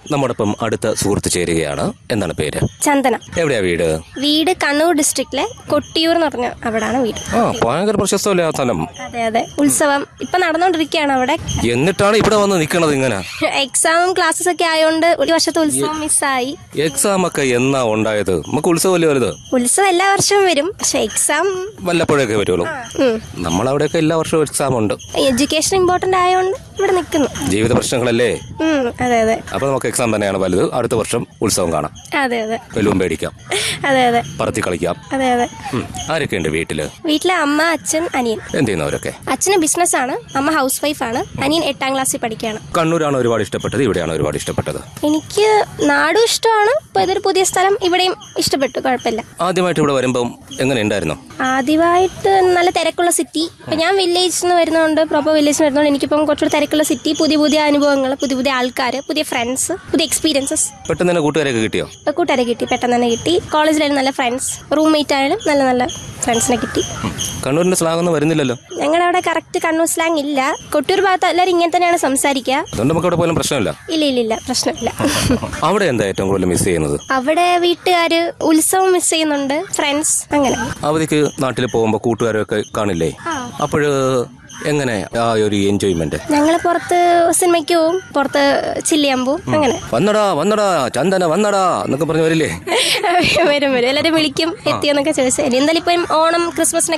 നമ്മോടൊപ്പം അടുത്ത സുഹൃത്ത് ചേരുകയാണ് എന്താണ് പേര് ചന്ദന എവിടെയാ വീട് വീട് കണ്ണൂർ ഡിസ്ട്രിക്റ്റിലെ കൊട്ടിയൂർ എന്ന് പറഞ്ഞ അവിടാണ് വീട് ആ ഭയങ്കര പ്രശസ്തമല്ലേ ആ സ്ഥലം അതെ അതെ ഉത്സവം ഇപ്പൊ നടന്നുകൊണ്ടിരിക്കുകയാണ് അവിടെ എന്നിട്ടാണ് ഇവിടെ വന്ന് നിൽക്കണത് ഇങ്ങനെ എക്സാമും ക്ലാസ്സസ് ഒക്കെ ആയതുകൊണ്ട് ഒരു വർഷത്തെ ഉത്സവം മിസ്സായി എക്സാം ഒക്കെ എന്നാ ഉണ്ടായത് നമുക്ക് ഉത്സവമല്ലേ വലുത് ഉത്സവം എല്ലാ വർഷവും വരും പക്ഷെ എക്സാം വല്ലപ്പോഴൊക്കെ വരുള്ളൂ നമ്മളവിടെയൊക്കെ എല്ലാ വർഷവും എക്സാം ഉണ്ട് എഡ്യൂക്കേഷൻ ഇമ്പോർട്ടന്റ് ആയതുകൊണ്ട് ഇവിടെ നിൽക്കുന്നു ജീവിത പ്രശ്നങ്ങളല്ലേ ഉം, അതെ അതെ അപ്പൊ നമുക്ക് എക്സാം തന്നെയാണ് വലുത് അടുത്ത വർഷം ഉത്സവം കാണാം അതെ അതെ ബലൂൺ മേടിക്കാം അതെ അതെ പറത്തി കളിക്കാം അതെ അതെ ഉം. ആരൊക്കെയുണ്ട് വീട്ടില് വീട്ടിലെ അമ്മ അച്ഛൻ അനിയൻ എന്ത് ചെയ്യുന്നവരൊക്കെ അച്ഛന് ബിസിനസ് ആണ് അമ്മ ഹൗസ് വൈഫാണ് അനിയൻ എട്ടാം ക്ലാസ്സിൽ പഠിക്കുകയാണ് കണ്ണൂരാണ് ഒരുപാട് ഇഷ്ടപ്പെട്ടത് ഇവിടെയാണ് ഒരുപാട് ഇഷ്ടപ്പെട്ടത് എനിക്ക് നാടും ഇഷ്ടമാണ് ഇപ്പൊ ഇതൊരു പുതിയ സ്ഥലം ഇവിടെയും ഇഷ്ടപ്പെട്ടു കുഴപ്പമില്ല ആദ്യമായിട്ട് ഇവിടെ വരുമ്പം എങ്ങനെ ഉണ്ടായിരുന്നു ആദ്യമായിട്ട് നല്ല തിരക്കുള്ള സിറ്റി ഇപ്പൊ ഞാൻ വില്ലേജിൽ നിന്ന് വരുന്നതുകൊണ്ട് പ്രോപ്പർ വില്ലേജിൽ നിന്ന് വരുന്നതുകൊണ്ട് എനിക്കിപ്പം കുറച്ചുകൂടി തിരക്കുള്ള സിറ്റി പുതിയ പുതിയ അനുഭവങ്ങൾ പുതിയ പുതിയ ആൾക്കാർ പുതിയ ഫ്രണ്ട്സ് പുതിയ എക്സ്പീരിയൻസസ് പെട്ടെന്ന് തന്നെ കൂട്ടുകാരൊക്കെ കിട്ടിയോ കൂട്ടുകാരെ കിട്ടി പെട്ടെന്ന് തന്നെ കിട്ടി കോളേജിലായാലും നല്ല ഫ്രണ്ട്സ് റൂംമേറ്റ് ആയാലും നല്ല നല്ല ഫ്രണ്ട്സിനെ കിട്ടി കണ്ണൂരിന്റെ സ്ലാഗ് ഒന്നും വരുന്നില്ലല്ലോ ഞങ്ങളുടെ അവിടെ കറക്റ്റ് കണ്ണൂർ സ്ലാങ് ഇല്ല കൊട്ടൂർ ഭാഗത്ത് എല്ലാവരും ഇങ്ങനെ തന്നെയാണ് സംസാരിക്കുക അതുകൊണ്ട് നമുക്ക് അവിടെ പോലും പ്രശ്നമില്ല ഇല്ല ഇല്ല ഇല്ല പ്രശ്നമില്ല അവിടെ എന്താ ഏറ്റവും കൂടുതൽ മിസ് ചെയ്യുന്നത് അവിടെ വീട്ടുകാര് ഉത്സവം മിസ് ചെയ്യുന്നുണ്ട് ഫ്രണ്ട്സ് അങ്ങനെ അവധിക്ക് നാട്ടിൽ പോകുമ്പോൾ കൂട്ടുകാരൊക്കെ കാണില്ലേ അപ്പോഴ് എങ്ങനെ ആ ഒരു എൻജോയ്മെന്റ് ഞങ്ങൾ പുറത്ത് സിനിമയ്ക്ക് പോവും പുറത്ത് ചില്ല് ചെയ്യാൻ പോവും അങ്ങനെ വന്നടാ വന്നടാ ചന്ദന വന്നടാ എന്നൊക്കെ പറഞ്ഞു വരില്ലേ വരും വരും എല്ലാവരും വിളിക്കും എത്തിയെന്നൊക്കെ ചോദിച്ചാൽ എന്തായാലും ഇപ്പം ഓണം ക്രിസ്മസിനൊക്കെ